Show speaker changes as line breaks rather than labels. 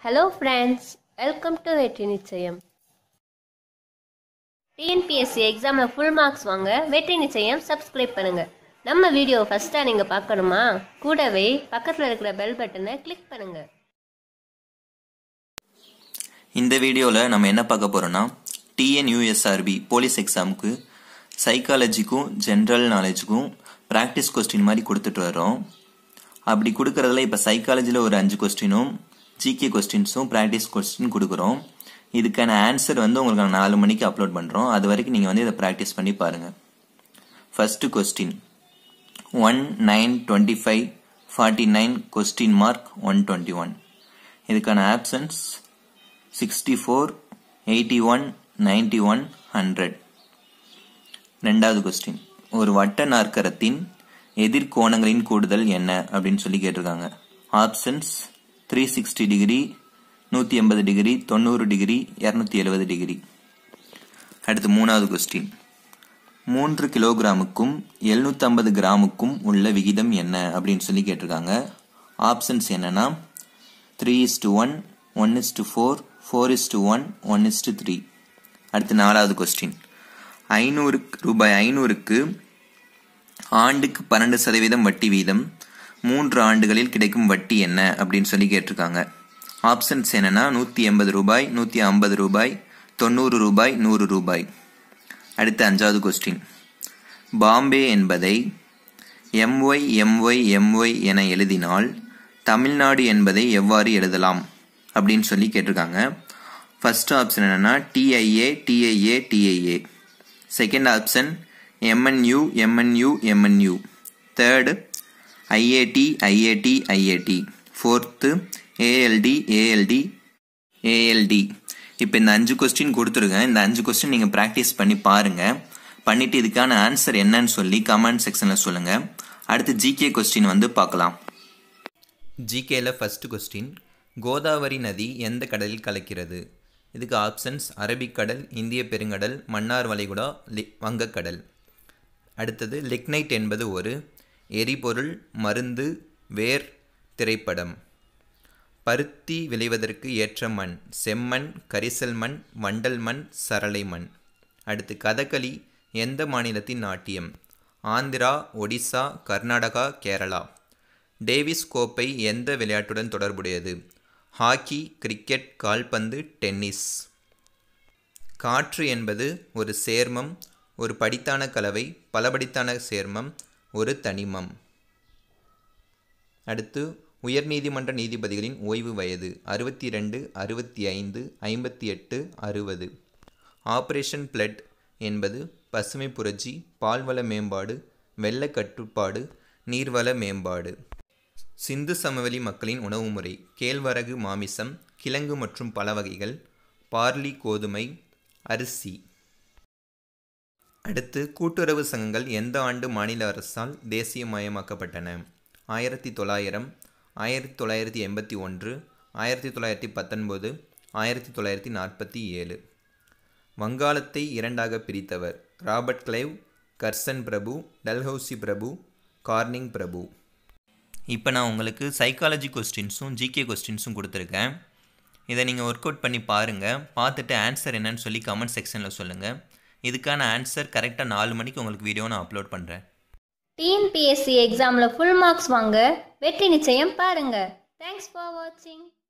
hello friends welcome to வெற்றி நிச்சயம் TNPSC எக்ஸாமில் ஃபுல் மார்க்ஸ் வாங்க வெற்றி நிச்சயம் சப்ஸ்கிரைப் பண்ணுங்கள் நம்ம வீடியோ ஃபஸ்ட்டாக நீங்கள் பார்க்கணுமா கூடவே பக்கத்தில் இருக்கிற பெல் பட்டனை கிளிக் பண்ணுங்கள்
இந்த வீடியோவில் நம்ம என்ன பார்க்க போகிறோம்னா டிஎன்யூஎஸ்ஆர்பி போலீஸ் எக்ஸாமுக்கு சைக்காலஜிக்கும் ஜென்ரல் நாலேஜுக்கும் ப்ராக்டிஸ் கொஸ்டின் மாதிரி கொடுத்துட்டு வரோம் அப்படி கொடுக்கறதுல இப்போ சைக்காலஜியில் ஒரு அஞ்சு கொஸ்டினும் ஜிகே கொஸ்டின்ஸும் ப்ராக்டிஸ் கொஸ்டின் கொடுக்குறோம் இதுக்கான ஆன்சர் வந்து உங்களுக்கு நான் நாலு மணிக்கு அப்லோட் பண்ணுறோம் அது வரைக்கும் நீங்கள் வந்து இதை ப்ராக்டிஸ் பண்ணி பாருங்கள் first question one nine twenty five forty nine question mark one twenty one இதுக்கான options sixty four eighty one ninety one hundred ரெண்டாவது கொஸ்டின் ஒரு வட்ட நாற்கரத்தின் எதிர்கோணங்களின் கூடுதல் என்ன அப்படின்னு சொல்லி கேட்டிருக்காங்க ஆப்ஷன்ஸ் த்ரீ சிக்ஸ்டி டிகிரி நூற்றி எண்பது டிகிரி தொண்ணூறு டிகிரி இரநூத்தி எழுபது டிகிரி அடுத்து மூணாவது கொஸ்டின் மூன்று கிலோகிராமுக்கும் எழுநூற்றம்பது கிராமுக்கும் உள்ள விகிதம் என்ன அப்படின்னு சொல்லி கேட்டிருக்காங்க ஆப்ஷன்ஸ் என்னன்னா three is to one one is to four four is to one one is to three அடுத்து நாலாவது கொஸ்டின் ஐநூறு ரூபாய் ஐநூறுக்கு ஆண்டுக்கு பன்னெண்டு சதவீதம் வட்டி வீதம் மூன்று ஆண்டுகளில் கிடைக்கும் வட்டி என்ன அப்படின்னு சொல்லி கேட்டிருக்காங்க ஆப்ஷன்ஸ் என்னன்னா நூற்றி எண்பது ரூபாய் நூற்றி ஐம்பது ரூபாய் தொண்ணூறு ரூபாய் நூறு ரூபாய் அடுத்து அஞ்சாவது கொஸ்டின் பாம்பே என்பதை எம்ஒய் எம்ஒய் எம்ஒய் என எழுதினால் தமிழ்நாடு என்பதை எவ்வாறு எழுதலாம் அப்படின்னு சொல்லி கேட்டிருக்காங்க ஃபர்ஸ்ட் ஆப்ஷன் என்னன்னா DIA DIA DIA second option MNU MNU MNU third IAT IAT IAT fourth ALT ALT ALT இப்போ இந்த அஞ்சு கொஸ்டின் கொடுத்துருக்கேன் இந்த அஞ்சு கொஸ்டின் நீங்கள் ப்ராக்டிஸ் பண்ணி பாருங்கள் பண்ணிட்டு இதுக்கான ஆன்சர் என்னன்னு சொல்லி கமெண்ட் செக்ஷனில் சொல்லுங்கள் அடுத்து ஜிகே கொஸ்டின் வந்து பார்க்கலாம் ஜிகேல ஃபர்ஸ்ட் கொஸ்டின் கோதாவரி நதி எந்த கடலில் கலக்கிறது இதுக்கு ஆப்ஷன்ஸ் அரபிக்கடல் இந்திய பெருங்கடல் மன்னார் வளைகுடா லி வங்கக்கடல் அடுத்தது லிக்னைட் என்பது ஒரு எரிபொருள் மருந்து வேர் திரைப்படம் பருத்தி விளைவதற்கு ஏற்ற மண் செம்மண் கரிசல் மண் வண்டல் மண் சரளை மண் அடுத்து கதகளி எந்த மாநிலத்தின் நாட்டியம் ஆந்திரா ஒடிசா கர்நாடகா கேரளா டேவிஸ் கோப்பை எந்த விளையாட்டுடன் தொடர்புடையது ஹாக்கி கிரிக்கெட் கால்பந்து டென்னிஸ் காற்று என்பது ஒரு சேர்மம் ஒரு படித்தான கலவை பலபடித்தான சேர்மம் ஒரு தனிமம் அடுத்து உயர்நீதிமன்ற நீதிபதிகளின் ஓய்வு வயது அறுபத்தி ரெண்டு அறுபத்தி ஐந்து ஐம்பத்தி எட்டு அறுபது ஆபரேஷன் பிளட் என்பது பசுமை புரட்சி பால்வள மேம்பாடு வெள்ள கட்டுப்பாடு நீர்வள மேம்பாடு சிந்து சமவெளி மக்களின் உணவு முறை கேழ்வரகு மாமிசம் கிழங்கு மற்றும் பல வகைகள் பார்லி கோதுமை அரிசி அடுத்து கூட்டுறவு சங்கங்கள் எந்த ஆண்டு மாநில அரசால் தேசியமயமாக்கப்பட்டன ஆயிரத்தி தொள்ளாயிரம் ஆயிரத்தி தொள்ளாயிரத்தி எண்பத்தி ஒன்று ஆயிரத்தி தொள்ளாயிரத்தி பத்தொன்பது ஆயிரத்தி தொள்ளாயிரத்தி நாற்பத்தி ஏழு வங்காளத்தை இரண்டாக பிரித்தவர் ராபர்ட் கிளைவ் கர்சன் பிரபு டல்ஹவுசி பிரபு கார்னிங் பிரபு இப்போ நான் உங்களுக்கு சைக்காலஜி கொஸ்டின்ஸும் ஜிகே கொஸ்டின்ஸும் கொடுத்துருக்கேன் இதை நீங்கள் ஒர்க் அவுட் பண்ணி பாருங்கள் பார்த்துட்டு ஆன்சர் என்னன்னு சொல்லி கமெண்ட் செக்ஷனில் சொல்லுங்கள் இதுக்கான ஆன்சர் கரெக்டாக நாலு மணிக்கு உங்களுக்கு வீடியோ நான் அப்லோட் பண்ணுறேன்
டிஎன்பிஎஸ்சி எக்ஸாமில் ஃபுல் மார்க்ஸ் வாங்க வெற்றி நிச்சயம் பாருங்கள் தேங்க்ஸ் ஃபார் வாட்சிங்